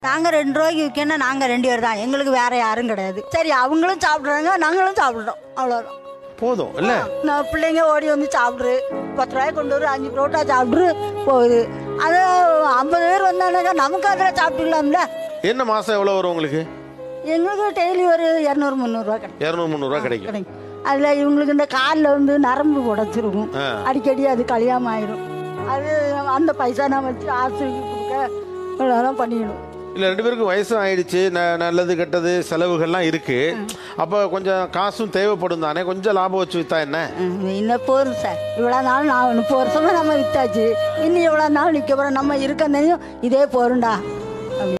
நாங்கள் ரெண்டு ரூபாய்க்கு விற்கணும் நாங்கள் ரெண்டு பேர் தான் எங்களுக்கு வேற யாரும் கிடையாது சரி அவங்களும் சாப்பிட்றாங்க நாங்களும் சாப்பிட்றோம் அவ்வளோதான் போதும் இல்ல நான் பிள்ளைங்க ஓடி வந்து சாப்பிட்ரு பத்து ரூபாய் கொண்டு வரும் அஞ்சு புரோட்டா சாப்பிட்ரு போகுது அது ஐம்பது பேர் வந்தானாக்கா நமக்கு அதில் சாப்பிட்டுக்கலாம்ல என்ன மாசம் எவ்வளவு வரும் உங்களுக்கு எங்களுக்கு டெய்லி ஒரு இரநூறு முந்நூறுரூவா கிடைக்கும் இரநூறு முந்நூறுரூவா கிடைக்கும் கிடைக்கும் அதில் இவங்களுக்கு இந்த காலில் வந்து நரம்பு உடச்சிருக்கும் ஆ. அடிக்கடி அது கழியாம ஆயிரும் அது அந்த பைசா நான் வச்சு ஆஸ்பத்திரிக்கு கொடுக்க இவ்வளோதான் பண்ணிக்கணும் இல்ல ரெண்டு பேருக்கும் வயசும் ஆயிடுச்சு ந- நல்லது கெட்டது செலவுகள்லாம் இருக்கு அப்ப கொஞ்சம் காசும் தேவைப்படும் தானே கொஞ்சம் லாபம் வச்சு வித்தா என்ன ம், இன்னும் போதும் சார் இவ்வளோ நாள் நான் முப்பது வருஷமா நம்ம வித்தாச்சு இன்னும் இவ்வளோ நாள் நிற்க போகிறோம் நம்ம இருக்கந்தையும் இதே போருண்டா